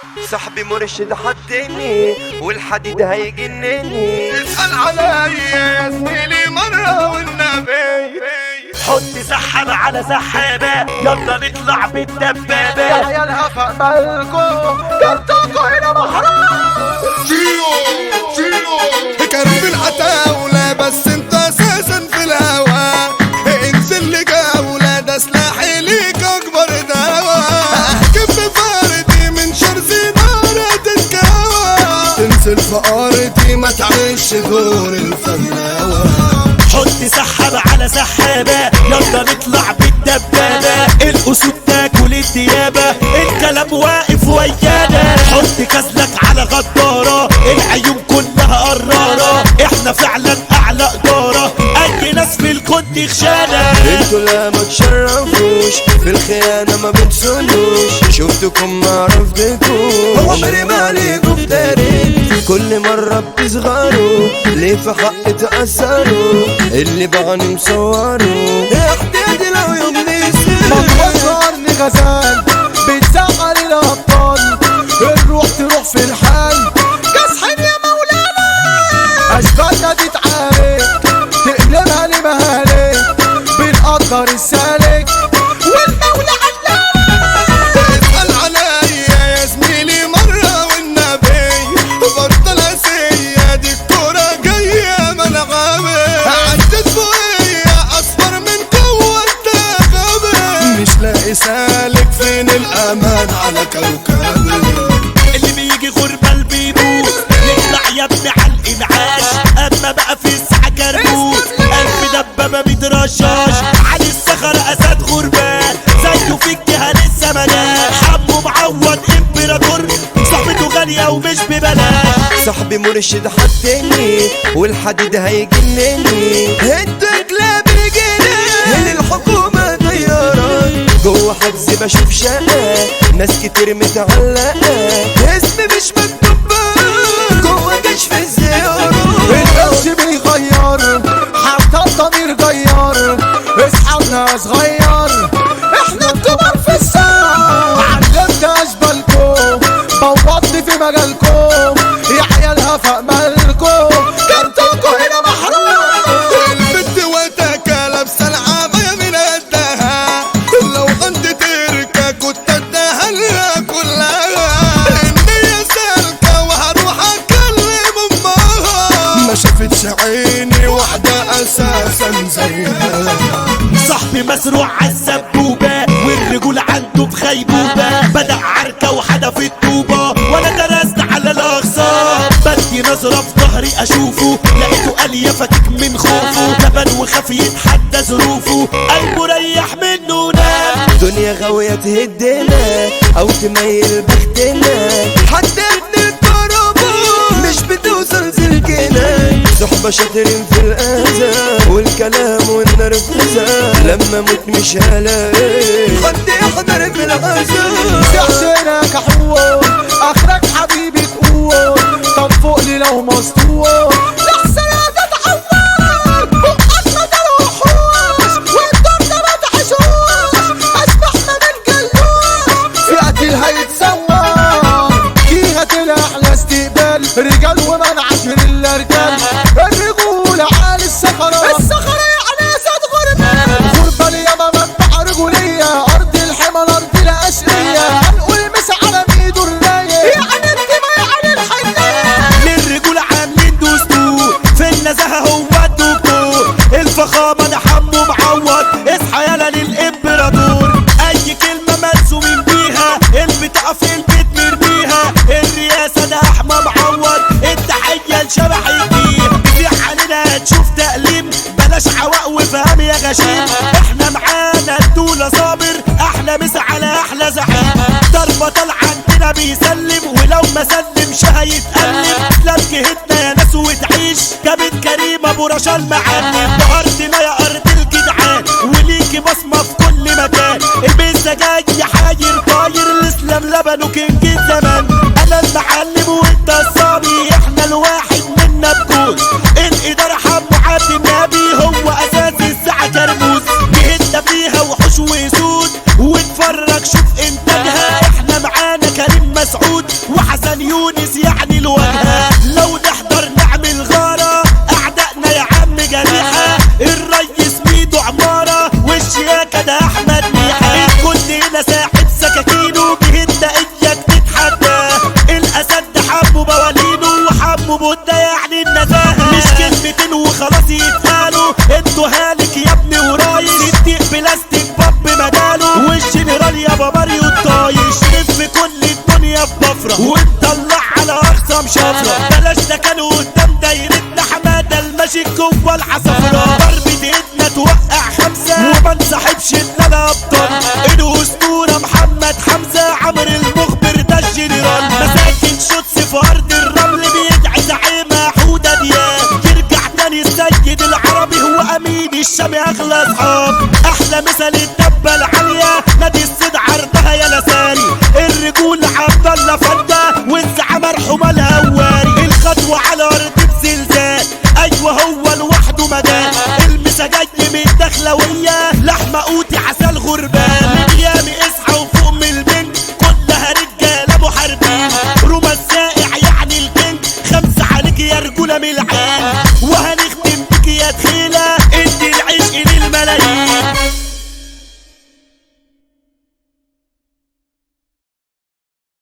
صاحبي مرشد حطني والحديد هيجنني اسأل عليا يا زميلي مرة والنبي حط سحابة على سحابة يلا نطلع بالدبابة يا عيال هفق مالكو كنتوكو هنا محروم شيلو شيلو كرب العتاولة بس انت اساسا في الهوا انزل لي جولة ده سلاحي ليك اكبر دواء كف فاردي من شر زنارة تتكوى تنزل في ارضي ما تعيش دور الفناوة حط سحابة على سحابة يلا نطلع بالدبابة الأسود تاكل الديابة الكلام واقف ويانا حط كسلك على غدارة العيون كلها قرارة احنا فعلا أعلى إدارة أي ناس في الكون خشانة انتوا لا ما تشرفوش في الخيانة ما بتسنوش شفتكم ما عرفتكوش عمري ما عليكم داري كل مرة بتصغروا ليه في حق تأثروا اللي بغني مصوروا احتياجي لو يوم نسيت وصلني غزال بتزعل الابطال الروح تروح في الحال كاسحين يا مولانا اشبالنا دي تعارك تقلبها لمهالك بنقدر السالك والمولى علام اسأل عليا يا زميلي مرة والنبي بطل اسية دي الكورة جاية ملعبي عدت فوقيا اصفر من قوة غبي مش لاقي سالك فين الامان على كوكبي اللي بيجي غربة بيموت يطلع يا ابني على الانعاش اما بقى في الساعة كربوت قلب دبابة بيترشاش علي الصخر اسد غربان زيه في الجهة لسه مجال حبه معوض امبراطور صاحبته غالية ومش ببلاش صاحبي مرشد حطني والحديد هيجنني انتوا كلاب رجالي الحكومة طيارات جوه حجز بشوف شقة ناس كتير متعلقة اسمي مش مكتوب جوه كشف الزيارات القرش بيغير حتى الضمير غير اصحابنا صغير احنا الكبار في الساعة علمت اشبالكم بوظت في مجالكم يا عيال هفق مالكم كنتوكو هنا محروم البنت وتاكا لابسه العباية من قدها لو عندي تركة كنت اديها لها كلها النية سالكة وهروح اكلم امها ما شافتش عيني واحدة اساسا زيها صاحبي مسروع عالسبوبة والرجول عنده في غيبوبة بدأ عركة وحدف الطوبة وانا درست على الاغصان بدي نظرة في ظهري اشوفه لقيته قال يا فكك من خوفه لبن وخاف يتحدى ظروفه قلبه ريح منه نام دنيا غاوية تهدنا او تميل بختنا حتى ابن الترابة مش بتوصل سلكنا صحبة شاطرين في الأذى والكلام والنرفزة لما موت مش هلاقي حد يحضر في العزاء تحسنا كحول اخرك حبيبي تقول طب فوق لي لو مسطول لحسن هتتعود بقصنا ده الوحوش والدم ده ما تحشوش اشبحنا من جلوش في قتيل هيتسوى فيها طلع استقبال رجال ومن عشر الا رجال الرجولة عالي الصخرة الصخرة يعني اسد غربان غربة الياما منبع رجولية ارض الحمى الارض الاشقية هنقول مسا على ميدو الرايق يعني الدماء يعني الحنان للرجولة عاملين دستور في النزاهة هو الدكتور الفخامة ده حمو معوض اصحى يالا للامبراطور اي كلمة ملزومين بيها البتاع في البيت مرميها الرئاسة ده احمى معوض التحية لشبح الجيل في حالنا هتشوف تأليم بلاش عواق وفهم يا غشيم احنا معانا الدولة صابر احلى مسا على احلى زعيم ضربة طالعة عندنا بيسلم ولو ما سلمش هيتألم لا بجهتنا يا ناس وتعيش جابت كريم ابو رشال معلم بأرضنا يا ارض الجدعان وليكي بصمة في كل مكان البيزا جاي حاير طاير الاسلام لبنه كينج الزمان انا المعلم وانت الصبي احنا الواحد منا بكون الادارة حمو عبد النبي هو اساس الساعة كرموز جهتنا فيها وحوش وسود واتفرج شوف انتاجها احنا معانا كريم مسعود سكاكينه جهد اياك تتحدى الاسد حبه بوالينه وحبه بودة يعني النزاهة مش كلمتين وخلاص يتقالوا انتوا هالك يا ابني ورايش صديق بلاستيك باب بداله والجنرال يابا ماريو الطايش لف كل الدنيا في بفرة ونطلع على اخصم شفرة بلاش ده كانوا قدام دايرتنا حمادة الماشي جوه العصفرة ضربة ايدنا توقع خمسة وما نسحبش ان انا ابطال الاسطورة محمد حمزة عمرو المخبر ده الجنرال مساكن شوتس في ارض الرمل بيدعي زعيمة حودة دياب يرجع تاني السيد العربي هو امين الشام اغلى اصحاب احلى مثل الدبة العالية نادي الصيد عرضها يا لساني الرجول عبد الله فدا والزعامة مرحومة الهواري الخطوة على ارض بزلزال ايوه هو لوحده مجال المسا جاي من الدخلوية لحمة قوتي عسل غربان